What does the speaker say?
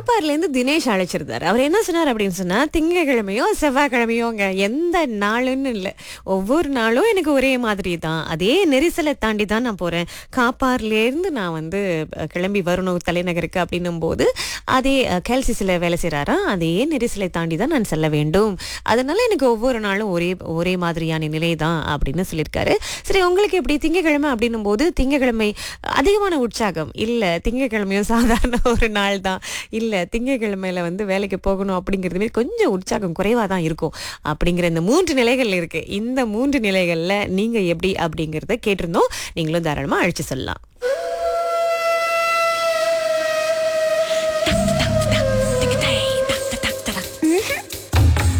காப்பார்ல இருந்து தினேஷ் அழைச்சிருந்தாரு அவர் என்ன சொன்னார் அப்படின்னு சொன்னா திங்கக்கிழமையோ செவ்வாய்க்கிழமையோங்க எந்த நாளுன்னு இல்லை ஒவ்வொரு நாளும் எனக்கு ஒரே மாதிரி தான் அதே நெரிசலை தாண்டி தான் நான் போறேன் காப்பார்ல இருந்து நான் வந்து அஹ், கிளம்பி வரணும் தலைநகருக்கு அப்படின்னும் போது அதே கேல்சிஸில் வேலை செய்கிறாரா அதே நெரிசலை தாண்டி தான் நான் செல்ல வேண்டும் அதனால எனக்கு ஒவ்வொரு நாளும் ஒரே ஒரே மாதிரியான நிலை தான் அப்படின்னு சொல்லியிருக்காரு சரி உங்களுக்கு எப்படி திங்கக்கிழமை அப்படின்னும் போது திங்கக்கிழமை அதிகமான உற்சாகம் இல்லை திங்கக்கிழமையும் சாதாரண ஒரு நாள் தான் இல்லை திங்கக்கிழமையில வந்து வேலைக்கு போகணும் அப்படிங்கிறது மாதிரி கொஞ்சம் உற்சாகம் குறைவாக தான் இருக்கும் அப்படிங்கிற இந்த மூன்று நிலைகள் இருக்கு இந்த மூன்று நிலைகளில் நீங்கள் எப்படி அப்படிங்கிறத கேட்டிருந்தோம் நீங்களும் தாராளமாக அழிச்சு சொல்லலாம்